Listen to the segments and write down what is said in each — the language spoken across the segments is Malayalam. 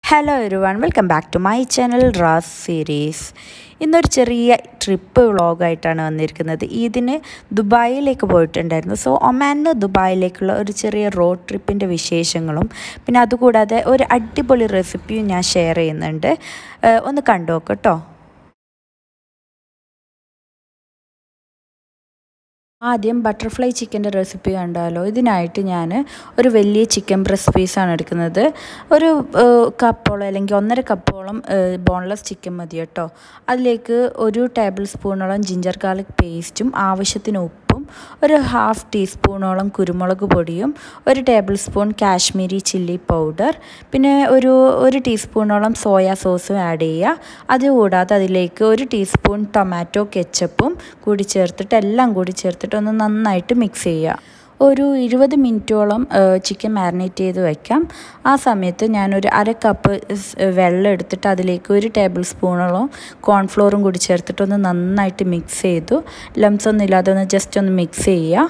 ഹലോ ഒരു one welcome back to my channel റാസ് സീരീസ് ഇന്നൊരു ചെറിയ ട്രിപ്പ് വ്ളോഗായിട്ടാണ് വന്നിരിക്കുന്നത് ഇതിന് ദുബായിലേക്ക് പോയിട്ടുണ്ടായിരുന്നു സോ ഒമാനിന്ന് ദുബായിലേക്കുള്ള ഒരു ചെറിയ റോഡ് ട്രിപ്പിൻ്റെ വിശേഷങ്ങളും പിന്നെ അതുകൂടാതെ ഒരു അടിപൊളി റെസിപ്പിയും ഞാൻ ഷെയർ ചെയ്യുന്നുണ്ട് ഏഹ് ഒന്ന് കണ്ടു നോക്കട്ടോ ആദ്യം ബട്ടർഫ്ലൈ ചിക്കൻ്റെ റെസിപ്പി കണ്ടാലോ ഇതിനായിട്ട് ഞാൻ ഒരു വലിയ ചിക്കൻ ബ്രസ്റ്റ് പീസാണ് എടുക്കുന്നത് ഒരു കപ്പോളം അല്ലെങ്കിൽ ഒന്നര കപ്പോളം ബോൺലെസ് ചിക്കൻ മതി കേട്ടോ അതിലേക്ക് ഒരു ടേബിൾ സ്പൂണോളം ജിഞ്ചർ ഗാർലിക് പേസ്റ്റും ആവശ്യത്തിന് ഉപ്പും ഒരു ഹാഫ് ടീസ്പൂണോളം കുരുമുളക് പൊടിയും ഒരു tablespoon Kashmiri chilli powder പിന്നെ ഒരു ഒരു ടീസ്പൂണോളം സോയാ സോസും ആഡ് ചെയ്യുക അതുകൂടാതെ അതിലേക്ക് ഒരു ടീസ്പൂൺ ടൊമാറ്റോ കെച്ചപ്പും കൂടി ചേർത്തിട്ട് എല്ലാം കൂടി ചേർത്തിട്ട് ഒന്ന് നന്നായിട്ട് മിക്സ് ചെയ്യുക ഒരു ഇരുപത് മിനിറ്റോളം ചിക്കൻ മാരിനേറ്റ് ചെയ്ത് വയ്ക്കാം ആ സമയത്ത് ഞാനൊരു അര കപ്പ് വെള്ളം എടുത്തിട്ട് അതിലേക്ക് ഒരു ടേബിൾ സ്പൂണോളം കോൺഫ്ലോറും കൂടി ചേർത്തിട്ട് ഒന്ന് നന്നായിട്ട് മിക്സ് ചെയ്തു ലംസ് ഒന്നും ഇല്ലാതെ ഒന്ന് ജസ്റ്റ് ഒന്ന് മിക്സ് ചെയ്യുക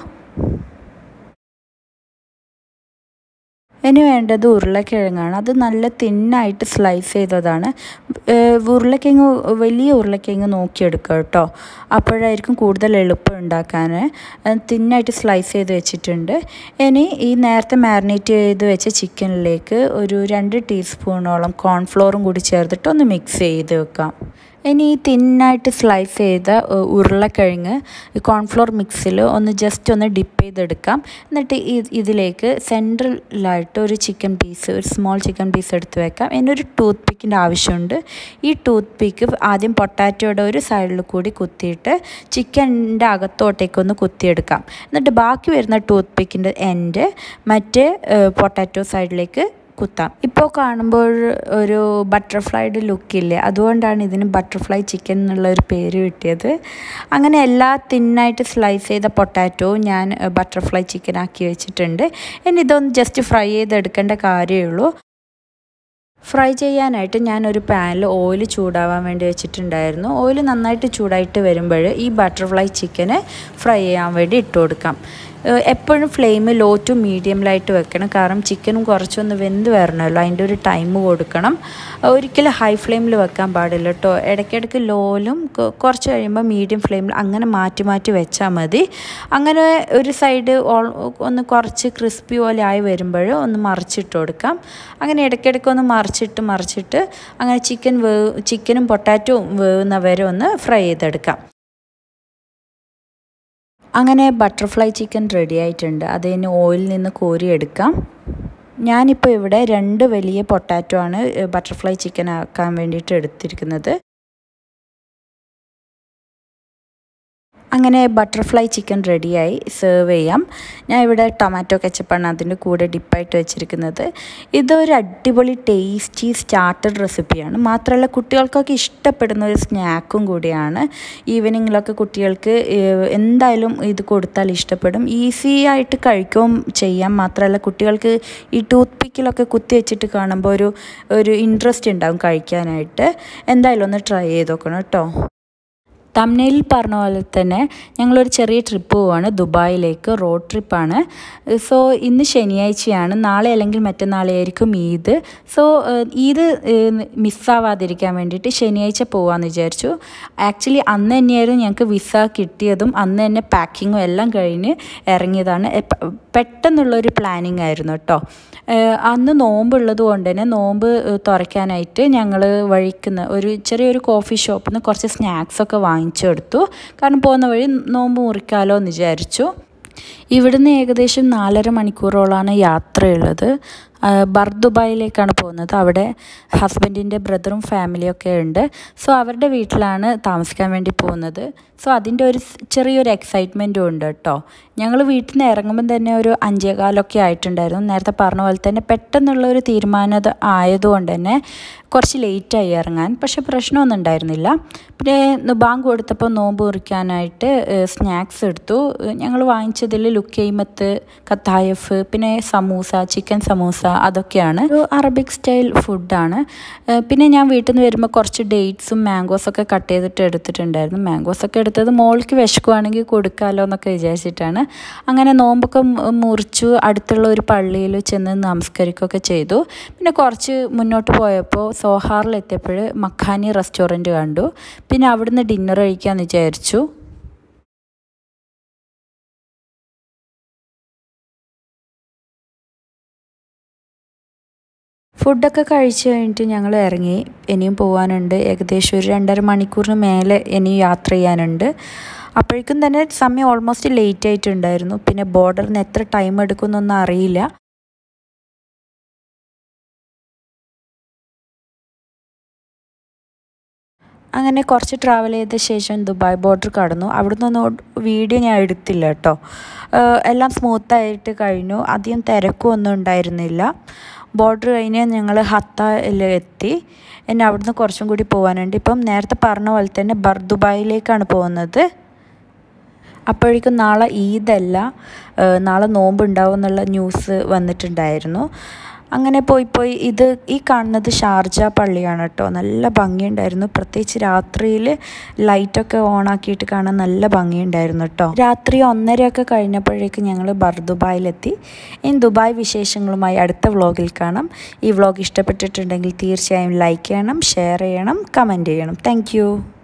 ഇനി വേണ്ടത് ഉരുളക്കിഴങ്ങാണ് അത് നല്ല തിന്നായിട്ട് സ്ലൈസ് ചെയ്തതാണ് ഉരുളക്കിഴങ്ങ് വലിയ ഉരുളക്കിഴങ്ങ് നോക്കിയെടുക്കുക കേട്ടോ അപ്പോഴായിരിക്കും കൂടുതൽ എളുപ്പം ഉണ്ടാക്കാൻ തിന്നായിട്ട് സ്ലൈസ് ചെയ്ത് വെച്ചിട്ടുണ്ട് ഇനി ഈ നേരത്തെ മാരിനേറ്റ് ചെയ്ത് വെച്ച ചിക്കനിലേക്ക് ഒരു രണ്ട് ടീസ്പൂണോളം കോൺഫ്ലോറും കൂടി ചേർത്തിട്ട് ഒന്ന് മിക്സ് ചെയ്ത് വെക്കാം ഇനി ഈ തിന്നായിട്ട് സ്ലൈസ് ചെയ്ത ഉരുളക്കിഴങ്ങ് കോൺഫ്ലോർ മിക്സിൽ ഒന്ന് ജസ്റ്റ് ഒന്ന് ഡിപ്പ് ചെയ്തെടുക്കാം എന്നിട്ട് ഇതിലേക്ക് സെൻട്രലായിട്ട് ഒരു ചിക്കൻ പീസ് ഒരു സ്മോൾ ചിക്കൻ പീസ് എടുത്ത് വെക്കാം ഇതിനൊരു ടൂത്ത് പിക്കിൻ്റെ ആവശ്യമുണ്ട് ഈ ടൂത്ത് പിക്ക് ആദ്യം പൊട്ടാറ്റോയുടെ ഒരു സൈഡിൽ കൂടി കുത്തിയിട്ട് ചിക്കൻ്റെ അകത്തോട്ടേക്കൊന്ന് കുത്തിയെടുക്കാം എന്നിട്ട് ബാക്കി വരുന്ന ടൂത്ത് പിക്കിൻ്റെ എൻഡ് മറ്റേ പൊട്ടാറ്റോ സൈഡിലേക്ക് കുത്താം ഇപ്പോൾ കാണുമ്പോൾ ഒരു ബട്ടർഫ്ലൈയുടെ ലുക്കില്ലേ അതുകൊണ്ടാണ് ഇതിന് ബട്ടർഫ്ലൈ ചിക്കൻ എന്നുള്ള ഒരു പേര് കിട്ടിയത് അങ്ങനെ എല്ലാ തിന്നായിട്ട് സ്ലൈസ് ചെയ്ത പൊട്ടാറ്റോ ഞാൻ ബട്ടർഫ്ലൈ ചിക്കൻ ആക്കി വെച്ചിട്ടുണ്ട് ഇനി ഇതൊന്ന് ജസ്റ്റ് ഫ്രൈ ചെയ്തെടുക്കേണ്ട കാര്യമേ ഉള്ളൂ ഫ്രൈ ചെയ്യാനായിട്ട് ഞാനൊരു പാനിൽ ഓയിൽ ചൂടാവാൻ വേണ്ടി വെച്ചിട്ടുണ്ടായിരുന്നു ഓയിൽ നന്നായിട്ട് ചൂടായിട്ട് വരുമ്പോൾ ഈ ബട്ടർഫ്ലൈ ചിക്കന് ഫ്രൈ ചെയ്യാൻ വേണ്ടി ഇട്ട് കൊടുക്കാം എപ്പോഴും ഫ്ലെയിം ലോ ടു മീഡിയമിലായിട്ട് വെക്കണം കാരണം ചിക്കനും കുറച്ചൊന്ന് വെന്ത് വരണമല്ലോ അതിൻ്റെ ഒരു ടൈം കൊടുക്കണം ഒരിക്കലും ഹൈ ഫ്ലെയിമിൽ വെക്കാൻ പാടില്ല കേട്ടോ ഇടയ്ക്കിടയ്ക്ക് ലോയിലും കുറച്ച് കഴിയുമ്പോൾ മീഡിയം ഫ്ലെയിമിൽ അങ്ങനെ മാറ്റി മാറ്റി വെച്ചാൽ മതി അങ്ങനെ ഒരു സൈഡ് ഒന്ന് കുറച്ച് ക്രിസ്പി പോലെ ആയി വരുമ്പോൾ ഒന്ന് മറിച്ചിട്ട് കൊടുക്കാം അങ്ങനെ ഇടയ്ക്കിടയ്ക്ക് ഒന്ന് മറിച്ചിട്ട് മറിച്ചിട്ട് അങ്ങനെ ചിക്കൻ വേവ് ചിക്കനും പൊട്ടാറ്റോവും വേവുന്നവരെ ഒന്ന് ഫ്രൈ ചെയ്തെടുക്കാം അങ്ങനെ ബട്ടർഫ്ലൈ ചിക്കൻ റെഡി ആയിട്ടുണ്ട് അതിന് ഓയിലിൽ നിന്ന് കോരിയെടുക്കാം ഞാനിപ്പോൾ ഇവിടെ രണ്ട് വലിയ പൊട്ടാറ്റോ ആണ് ബട്ടർഫ്ലൈ ചിക്കൻ ആക്കാൻ വേണ്ടിയിട്ട് എടുത്തിരിക്കുന്നത് അങ്ങനെ ബട്ടർഫ്ലൈ ചിക്കൻ റെഡിയായി സെർവ് ചെയ്യാം ഞാൻ ഇവിടെ ടൊമാറ്റോ കെച്ചപ്പാണ് അതിൻ്റെ കൂടെ ഡിപ്പായിട്ട് വെച്ചിരിക്കുന്നത് ഇതൊരു അടിപൊളി ടേസ്റ്റി സ്റ്റാർട്ടർ റെസിപ്പിയാണ് മാത്രമല്ല കുട്ടികൾക്കൊക്കെ ഇഷ്ടപ്പെടുന്ന ഒരു സ്നാക്കും കൂടിയാണ് ഈവനിങ്ങിലൊക്കെ കുട്ടികൾക്ക് എന്തായാലും ഇത് കൊടുത്താൽ ഇഷ്ടപ്പെടും ഈസി ആയിട്ട് കഴിക്കുകയും ചെയ്യാം മാത്രമല്ല കുട്ടികൾക്ക് ഈ ടൂത്ത് പിക്കിലൊക്കെ കുത്തി വെച്ചിട്ട് കാണുമ്പോൾ ഒരു ഒരു ഇൻട്രസ്റ്റ് ഉണ്ടാവും കഴിക്കാനായിട്ട് എന്തായാലും ഒന്ന് ട്രൈ ചെയ്ത് നോക്കണം കേട്ടോ തമ്നയിൽ പറഞ്ഞ പോലെ തന്നെ ഞങ്ങളൊരു ചെറിയ ട്രിപ്പ് പോവാണ് ദുബായിലേക്ക് റോഡ് ട്രിപ്പാണ് സോ ഇന്ന് ശനിയാഴ്ചയാണ് നാളെ അല്ലെങ്കിൽ മറ്റന്നാളെ ആയിരിക്കും ഈദ് സോ ഈദ് മിസ്സാവാതിരിക്കാൻ വേണ്ടിയിട്ട് ശനിയാഴ്ച പോകാമെന്ന് വിചാരിച്ചു ആക്ച്വലി അന്ന് തന്നെയായിരുന്നു ഞങ്ങൾക്ക് വിസ കിട്ടിയതും അന്ന് തന്നെ പാക്കിങ്ങും എല്ലാം കഴിഞ്ഞ് ഇറങ്ങിയതാണ് പെട്ടെന്നുള്ളൊരു പ്ലാനിങ് ആയിരുന്നു കേട്ടോ അന്ന് നോമ്പുള്ളത് കൊണ്ട് തന്നെ നോമ്പ് തുറയ്ക്കാനായിട്ട് ഞങ്ങൾ വഴിക്കുന്ന ഒരു ചെറിയൊരു കോഫി ഷോപ്പിൽ നിന്ന് കുറച്ച് സ്നാക്സൊക്കെ വാങ്ങിച്ചെടുത്തു കാരണം പോകുന്ന വഴി നോമ്പ് മുറിക്കാലോ എന്ന് വിചാരിച്ചു ഇവിടുന്ന് ഏകദേശം നാലര മണിക്കൂറോളാണ് യാത്രയുള്ളത് ബർ ദുബായിലേക്കാണ് പോകുന്നത് അവിടെ ഹസ്ബൻഡിൻ്റെ ബ്രദറും ഫാമിലിയൊക്കെ ഉണ്ട് സോ അവരുടെ വീട്ടിലാണ് താമസിക്കാൻ വേണ്ടി പോകുന്നത് സോ അതിൻ്റെ ഒരു ചെറിയൊരു എക്സൈറ്റ്മെൻറ്റും ഉണ്ട് കേട്ടോ ഞങ്ങൾ വീട്ടിൽ നിന്ന് ഇറങ്ങുമ്പം തന്നെ ഒരു അഞ്ചേകാലൊക്കെ ആയിട്ടുണ്ടായിരുന്നു നേരത്തെ പറഞ്ഞ പോലെ തന്നെ പെട്ടെന്നുള്ള ഒരു തീരുമാനം ആയതുകൊണ്ട് തന്നെ കുറച്ച് ലേറ്റായി ഇറങ്ങാൻ പക്ഷേ പ്രശ്നമൊന്നും ഉണ്ടായിരുന്നില്ല പിന്നെ ബാങ്ക് കൊടുത്തപ്പോൾ നോമ്പ് മുറിക്കാനായിട്ട് സ്നാക്സ് എടുത്തു ഞങ്ങൾ വാങ്ങിച്ചതിൽ ലുക്കൈമത്ത് കത്തായഫ് പിന്നെ സമൂസ ചിക്കൻ സമൂസ അതൊക്കെയാണ് ഒരു അറബിക് സ്റ്റൈൽ ഫുഡാണ് പിന്നെ ഞാൻ വീട്ടിൽ നിന്ന് വരുമ്പോൾ കുറച്ച് ഡേറ്റ്സും മാംഗോസൊക്കെ കട്ട് ചെയ്തിട്ട് എടുത്തിട്ടുണ്ടായിരുന്നു മാംഗോസൊക്കെ എടുത്തത് മോൾക്ക് വിശക്കുവാണെങ്കിൽ കൊടുക്കാമല്ലോ എന്നൊക്കെ വിചാരിച്ചിട്ടാണ് അങ്ങനെ നോമ്പൊക്കെ മുറിച്ചു അടുത്തുള്ള ഒരു പള്ളിയിൽ ചെന്ന് നമസ്കരിക്കുകയൊക്കെ ചെയ്തു പിന്നെ കുറച്ച് മുന്നോട്ട് പോയപ്പോൾ സോഹാറിലെത്തിയപ്പോൾ മഖാനി റെസ്റ്റോറൻറ്റ് കണ്ടു പിന്നെ അവിടുന്ന് ഡിന്നർ കഴിക്കാമെന്ന് വിചാരിച്ചു ഫുഡൊക്കെ കഴിച്ച് കഴിഞ്ഞിട്ട് ഞങ്ങൾ ഇറങ്ങി ഇനിയും പോകാനുണ്ട് ഏകദേശം ഒരു രണ്ടര മണിക്കൂറിന് മേലെ ഇനിയും യാത്ര ചെയ്യാനുണ്ട് അപ്പോഴേക്കും തന്നെ സമയം ഓൾമോസ്റ്റ് ലേറ്റ് ആയിട്ടുണ്ടായിരുന്നു പിന്നെ ബോർഡറിന് എത്ര ടൈം എടുക്കുമെന്നൊന്നും അറിയില്ല അങ്ങനെ കുറച്ച് ട്രാവൽ ചെയ്ത ശേഷം ദുബായ് ബോർഡർ കടന്നു അവിടെ നിന്നൊന്നും വീഡിയോ ഞാൻ എടുത്തില്ല കേട്ടോ എല്ലാം സ്മൂത്തായിട്ട് കഴിഞ്ഞു അധികം തിരക്കും ഒന്നും ഉണ്ടായിരുന്നില്ല ബോർഡർ കഴിഞ്ഞ് ഞങ്ങൾ ഹത്തയിൽ എത്തി എന്നെ അവിടുന്ന് കുറച്ചും കൂടി പോകാനുണ്ട് ഇപ്പം നേരത്തെ പറഞ്ഞ പോലെ തന്നെ ബർ ദുബായിലേക്കാണ് പോകുന്നത് അപ്പോഴേക്കും നാളെ ഈദല്ല നാളെ നോമ്പ് ഉണ്ടാവും എന്നുള്ള ന്യൂസ് വന്നിട്ടുണ്ടായിരുന്നു അങ്ങനെ പോയി പോയി ഇത് ഈ കാണുന്നത് ഷാർജ പള്ളിയാണ് കേട്ടോ നല്ല ഭംഗിയുണ്ടായിരുന്നു പ്രത്യേകിച്ച് രാത്രിയിൽ ലൈറ്റൊക്കെ ഓണാക്കിയിട്ട് കാണാൻ നല്ല ഭംഗിയുണ്ടായിരുന്നു കേട്ടോ രാത്രി ഒന്നരയൊക്കെ കഴിഞ്ഞപ്പോഴേക്ക് ഞങ്ങൾ ബർ ദുബായിലെത്തി ഇനി ദുബായ് വിശേഷങ്ങളുമായി അടുത്ത വ്ളോഗിൽ കാണാം ഈ വ്ളോഗ് ഇഷ്ടപ്പെട്ടിട്ടുണ്ടെങ്കിൽ തീർച്ചയായും ലൈക്ക് ചെയ്യണം ഷെയർ ചെയ്യണം കമൻറ്റ് ചെയ്യണം താങ്ക്